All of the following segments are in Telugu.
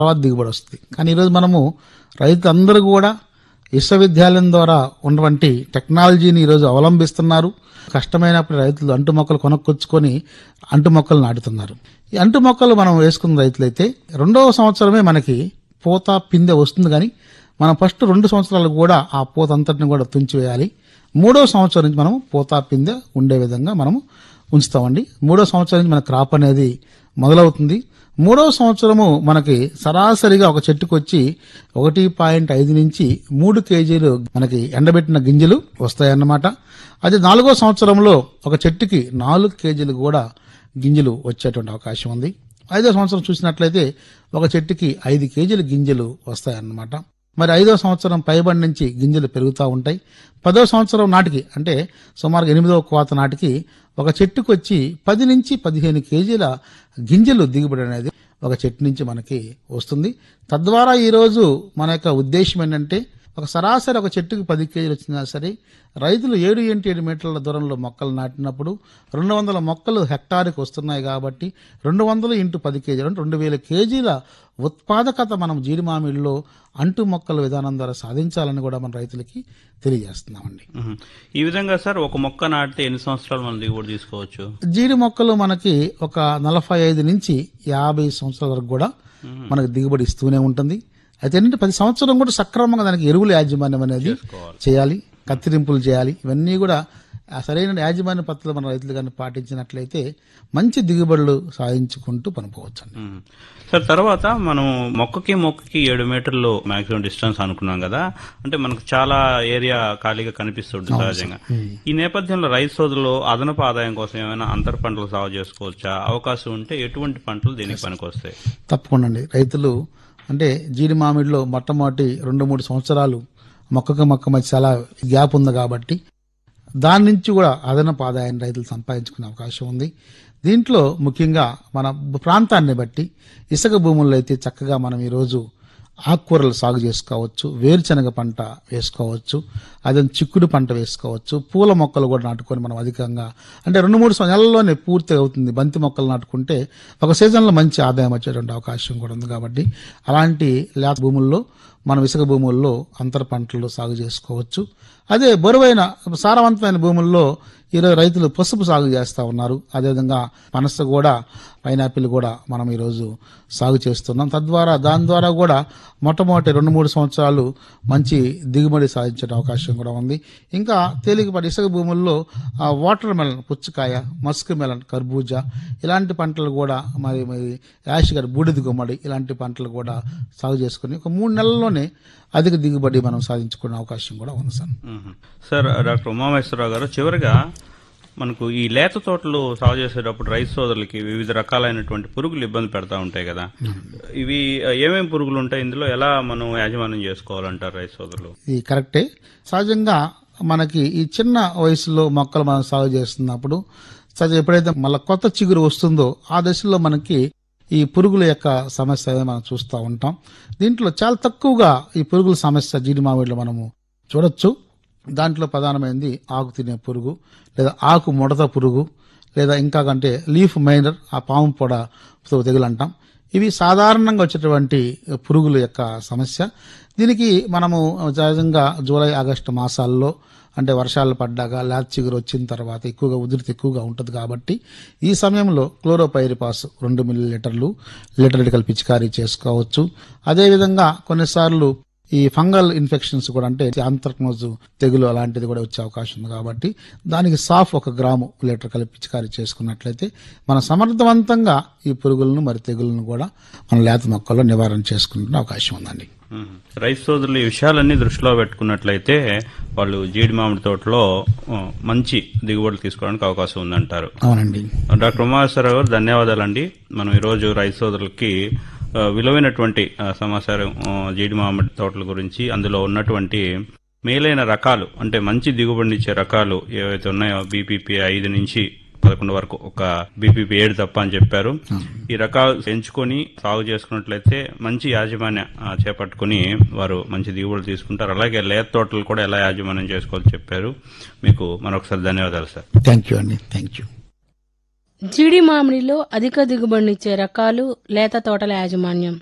తర్వాత దిగుబడి వస్తుంది కానీ ఈరోజు మనము రైతులందరూ కూడా విశ్వవిద్యాలయం ద్వారా ఉన్నటువంటి టెక్నాలజీని ఈరోజు అవలంబిస్తున్నారు కష్టమైనప్పుడు రైతులు అంటు మొక్కలు కొనుక్కొచ్చుకొని అంటు మొక్కలు నాటుతున్నారు ఈ అంటు మొక్కలు మనం వేసుకున్న రైతులైతే రెండవ సంవత్సరమే మనకి పూత పిందె వస్తుంది కానీ మనం ఫస్ట్ రెండు సంవత్సరాలు కూడా ఆ పూత అంతటిని కూడా తుంచివేయాలి మూడో సంవత్సరం నుంచి మనం పూత పిందె ఉండే విధంగా మనము ఉంచుతామండి మూడో సంవత్సరం నుంచి మన క్రాప్ అనేది మొదలవుతుంది మూడవ సంవత్సరము మనకి సరాసరిగా ఒక చెట్టుకు వచ్చి ఒకటి పాయింట్ ఐదు నుంచి మూడు కేజీలు మనకి ఎండబెట్టిన గింజలు వస్తాయన్నమాట అదే నాలుగో సంవత్సరంలో ఒక చెట్టుకి నాలుగు కేజీలు కూడా గింజలు వచ్చేటువంటి అవకాశం ఉంది ఐదో సంవత్సరం చూసినట్లయితే ఒక చెట్టుకి ఐదు కేజీల గింజలు వస్తాయన్నమాట మరి ఐదో సంవత్సరం పైబడి నుంచి గింజలు పెరుగుతూ ఉంటాయి పదో సంవత్సరం నాటికి అంటే సుమారు ఎనిమిదవ కోత నాటికి ఒక చెట్టుకు వచ్చి పది నుంచి పదిహేను కేజీల గింజలు దిగుబడి అనేది ఒక చెట్టు నుంచి మనకి వస్తుంది తద్వారా ఈరోజు మన యొక్క ఉద్దేశం ఏంటంటే ఒక సరాసరి ఒక చెట్టుకు పది కేజీలు వచ్చినా సరే రైతులు ఏడు ఎంటి ఏడు మీటర్ల దూరంలో మొక్కలు నాటినప్పుడు రెండు వందల మొక్కలు హెక్టార్కి వస్తున్నాయి కాబట్టి రెండు వందలు ఇంటూ పది కేజీలు అంటే రెండు వేల కేజీల ఉత్పాదకత మనం జీడి మామిడిలో అంటు మొక్కల విధానం ద్వారా సాధించాలని కూడా మన రైతులకి తెలియజేస్తున్నామండి మ్మ్. ఈ విధంగా సార్ ఒక మొక్క నాటితే ఎన్ని సంవత్సరాలు మనం దిగుబడి తీసుకోవచ్చు జీడి మొక్కలు మనకి ఒక నలభై ఐదు నుంచి యాభై సంవత్సరాల వరకు కూడా మనకి దిగుబడి ఇస్తూనే ఉంటుంది అయితే ఏంటంటే ప్రతి సంవత్సరం కూడా సక్రమంగా దానికి ఎరువుల యాజమాన్యం అనేది చేయాలి కత్తిరింపులు చేయాలి ఇవన్నీ కూడా ఆ సరైన యాజమాన్య పద్ధతులు మన రైతులు కానీ పాటించినట్లయితే మంచి దిగుబడులు సాధించుకుంటూ పనిపోవచ్చు మ్మ్. సార్ తర్వాత మనం మొక్కకి మొక్కకి ఏడు మీటర్లు మాక్సిమం డిస్టెన్స్ అనుకున్నాం కదా అంటే మనకు చాలా ఏరియా ఖాళీగా కనిపిస్తుంది సహజంగా ఈ నేపథ్యంలో రైతు సోదరులు అదనపు ఆదాయం కోసం ఏమైనా అంతర పంటలు సాగు చేసుకోవచ్చా అవకాశం ఉంటే ఎటువంటి పంటలు దీనికి పనికొస్తాయి తప్పకుండా అండి రైతులు అంటే జీడి మామిడిలో మొట్టమొదటి రెండు మూడు సంవత్సరాలు మొక్కకు మొక్క మధ్య చాలా గ్యాప్ ఉంది కాబట్టి దాని నుంచి కూడా అదనపు ఆదాయాన్ని రైతులు సంపాదించుకునే అవకాశం ఉంది దీంట్లో ముఖ్యంగా మన ప్రాంతాన్ని బట్టి ఇసుక భూముల్లో అయితే చక్కగా మనం ఈరోజు ఆకుకూరలు సాగు చేసుకోవచ్చు వేరుశనగ పంట వేసుకోవచ్చు అదే చిక్కుడు పంట వేసుకోవచ్చు పూల మొక్కలు కూడా నాటుకొని మనం అధికంగా అంటే రెండు మూడు సం- నెలల్లోనే పూర్తి అవుతుంది బంతి మొక్కలు నాటుకుంటే ఒక సీజన్లో మంచి ఆదాయం వచ్చేటువంటి అవకాశం కూడా ఉంది కాబట్టి అలాంటి లేత భూముల్లో మనం ఇసుక భూముల్లో అంతర పంటలు సాగు చేసుకోవచ్చు అదే బరువైన సారవంతమైన భూముల్లో ఈరోజు రైతులు పసుపు సాగు చేస్తూ ఉన్నారు అదేవిధంగా పనస కూడా పైనాపిల్ కూడా మనం ఈరోజు సాగు చేస్తున్నాం తద్వారా దాని ద్వారా కూడా మొట్టమొదటి రెండు మూడు సంవత్సరాలు మంచి దిగుబడి సాధించే అవకాశం కూడా ఉంది ఇంకా తేలికపాటి ఇసుక భూముల్లో ఆ, వాటర్ మెలన్ పుచ్చకాయ మస్క్ మెలన్ కర్బూజా ఇలాంటి పంటలు కూడా మరి మరి యాష్ గారి బూడిద గుమ్మడి ఇలాంటి పంటలు కూడా సాగు చేసుకుని ఒక మూడు నెలల్లోనే అధిక దిగుబడి మనం సాధించుకునే అవకాశం కూడా ఉంది సార్ మ్మ్. సార్ డాక్టర్ ఉమామేశ్వరరావు గారు చివరిగా మనకు ఈ లేత తోటలు సాగు చేసేటప్పుడు రైతు సోదరులకి వివిధ రకాలైనటువంటి పురుగులు ఇబ్బంది పెడతా ఉంటాయి కదా ఇవి ఏమేమి పురుగులు ఉంటాయి ఇందులో ఎలా మనం యాజమాన్యం చేసుకోవాలంటారు రైతు సోదరులు ఇది కరెక్టే సహజంగా మనకి ఈ చిన్న వయసులో మొక్కలు మనం సాగు చేస్తున్నప్పుడు సహజ ఎప్పుడైతే మళ్ళీ కొత్త చిగురు వస్తుందో ఆ దశలో మనకి ఈ పురుగుల యొక్క సమస్య అనేది మనం చూస్తూ ఉంటాం దీంట్లో చాలా తక్కువగా ఈ పురుగుల సమస్య జీడి మామిడిలో మనము చూడొచ్చు దాంట్లో ప్రధానమైనది ఆకు తినే పురుగు లేదా ఆకు ముడత పురుగు లేదా ఇంకా కంటే లీఫ్ మైనర్ ఆ పాము పొడ తెగులు అంటాం ఇవి సాధారణంగా వచ్చేటువంటి పురుగుల యొక్క సమస్య దీనికి మనము సహజంగా జూలై ఆగస్టు మాసాల్లో అంటే వర్షాలు పడ్డాక లేత చిగురు వచ్చిన తర్వాత ఎక్కువగా ఉధృతి ఎక్కువగా ఉంటుంది కాబట్టి ఈ సమయంలో క్లోరోపైరిపాస్ రెండు మిల్లీ లీటర్లు లీటర్ కలిపి పిచికారీ చేసుకోవచ్చు అదేవిధంగా కొన్నిసార్లు ఈ ఫంగల్ ఇన్ఫెక్షన్స్ కూడా అంటే ఆంత్రక్నోజు తెగులు అలాంటిది కూడా వచ్చే అవకాశం ఉంది కాబట్టి దానికి సాఫ్ ఒక గ్రాము లీటర్ కలిపి పిచికారీ చేసుకున్నట్లయితే మన సమర్థవంతంగా ఈ పురుగులను మరి తెగులను కూడా మన లేత మొక్కల్లో నివారణ చేసుకునే అవకాశం ఉందండి మ్మ్. రైతు సోదరులు ఈ విషయాలన్నీ దృష్టిలో పెట్టుకున్నట్లయితే వాళ్ళు జీడి మామిడి తోటలో ఆ, మంచి దిగుబడులు తీసుకోవడానికి అవకాశం ఉందంటారు అవునండి డాక్టర్ ఉమాశ్వరరావు గారు ధన్యవాదాలండి మనం ఈరోజు రైతు సోదరులకి ఆ, విలువైనటువంటి ఆ, సమాచారం ఆ, జీడి మామిడి తోటల గురించి అందులో ఉన్నటువంటి మేలైన రకాలు అంటే మంచి దిగుబడినిచ్చే రకాలు ఏవైతే ఉన్నాయో బీపీపీ ఐదు నుంచి పదకొండు వరకు ఒక బీపీపీ ఏడు తప్ప అని చెప్పారు ఈ రకాలు ఎంచుకొని సాగు చేసుకున్నట్లయితే మంచి యాజమాన్య ఆ, చేపట్టుకుని వారు మంచి దిగుబడులు తీసుకుంటారు అలాగే లేత తోటలు కూడా ఎలా యాజమాన్యం చేసుకోవాలో చెప్పారు మీకు మరొకసారి ధన్యవాదాలు సార్ థ్యాంక్ యూ అండి థ్యాంక్ యూ జీడి మామిడిలో అధిక దిగుబడినిచ్చే రకాలు లేత తోటల యాజమాన్యం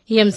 ఈ